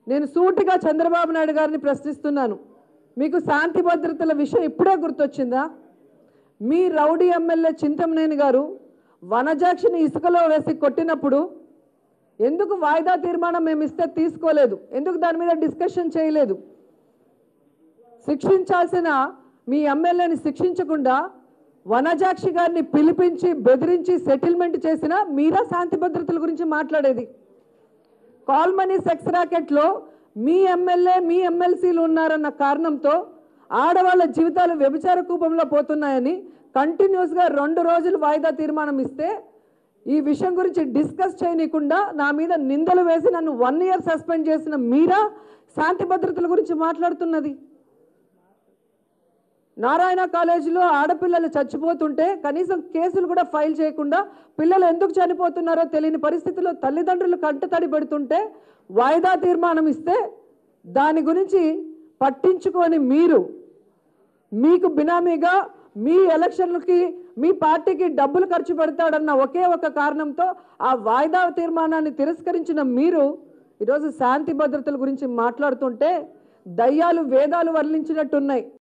నేను సూటిగా చంద్రబాబు నాయుడు గారిని ప్రశ్నిస్తున్నాను మీకు శాంతి భద్రతల విషయం ఇప్పుడే గుర్తొచ్చిందా మీ రౌడీ ఎమ్మెల్యే చింతమనేని గారు వనజాక్షిని ఇసుకలో వేసి కొట్టినప్పుడు ఎందుకు వాయిదా తీర్మానం మేము ఇస్తే తీసుకోలేదు ఎందుకు దాని మీద డిస్కషన్ చేయలేదు శిక్షించాల్సిన మీ ఎమ్మెల్యేని శిక్షించకుండా వనజాక్షి గారిని పిలిపించి బెదిరించి సెటిల్మెంట్ చేసిన మీరా శాంతి భద్రతల గురించి మాట్లాడేది కాల్ మనీ సెక్స్ రాకెట్లో మీ ఎమ్మెల్యే మీ ఎమ్మెల్సీలు ఉన్నారన్న కారణంతో ఆడవాళ్ళ జీవితాలు వ్యభిచార కూపంలో పోతున్నాయని కంటిన్యూస్గా రెండు రోజులు వాయిదా తీర్మానం ఇస్తే ఈ విషయం గురించి డిస్కస్ చేయనీయకుండా నా మీద నిందలు వేసి నన్ను వన్ ఇయర్ సస్పెండ్ చేసిన మీరా శాంతి భద్రతల గురించి మాట్లాడుతున్నది నారాయణ కాలేజీలో ఆడపిల్లలు చచ్చిపోతుంటే కనీసం కేసులు కూడా ఫైల్ చేయకుండా పిల్లలు ఎందుకు చనిపోతున్నారో తెలియని పరిస్థితిలో తల్లిదండ్రులు కంటతడి పెడుతుంటే వాయిదా తీర్మానం ఇస్తే దాని గురించి పట్టించుకొని మీరు మీకు బినామీగా మీ ఎలక్షన్లకి మీ పార్టీకి డబ్బులు ఖర్చు పెడతాడన్న ఒకే ఒక కారణంతో ఆ వాయిదా తీర్మానాన్ని తిరస్కరించిన మీరు ఈరోజు శాంతి భద్రతల గురించి మాట్లాడుతుంటే దయ్యాలు వేదాలు వర్ణించినట్టున్నాయి